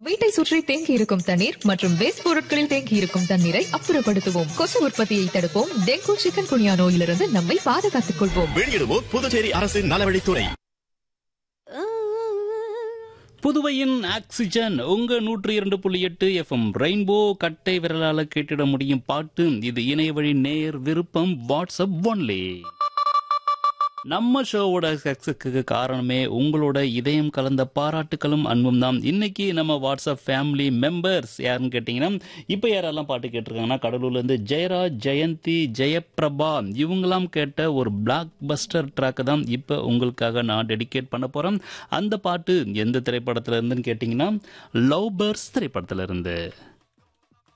வீட்டை சுற்றி தேங்கி இருக்கும் தண்ணீர் மற்றும் வேஸ்ட் பொருட்களில் தேங்கி இருக்கும் தண்ணீரை அப்புறப்படுத்துவோம் கொசு உற்பத்தியை தடுப்போம் டெங்கு சிக்கன் குனியா நோயிலிருந்து நம்மை பாதுகாத்துக் கொள்வோம் வெளியிடுவோம் புதுச்சேரி அரசின் நலவழித்துறை புதுவையின் ஆக்சிஜன் உங்க நூற்றி இரண்டு புள்ளி எட்டு எஃப்எம் ரெயின்போ கட்டை விரலால கேட்டிட முடியும் பாட்டு இது இணைய வழி நேர் விருப்பம் வாட்ஸ்அப் ஒன்லி நம்ம ஷோவோட சக்ஸஸுக்கு காரணமே உங்களோட இதயம் கலந்த பாராட்டுகளும் அன்பும் தான் இன்னைக்கு நம்ம வாட்ஸ்அப் ஃபேமிலி மெம்பர்ஸ் யாருன்னு கேட்டிங்கன்னா இப்போ யாரெல்லாம் பாட்டு கேட்டிருக்காங்கன்னா கடலூர்லேருந்து ஜெயராஜ் ஜெயந்தி ஜெயபிரபா இவங்கெல்லாம் கேட்ட ஒரு பிளாக் பஸ்டர் ட்ராக்கு தான் இப்போ உங்களுக்காக நான் டெடிகேட் பண்ண போகிறேன் அந்த பாட்டு எந்த திரைப்படத்துல இருந்துன்னு கேட்டிங்கன்னா லவ் பேர்ஸ் திரைப்படத்துல இருந்து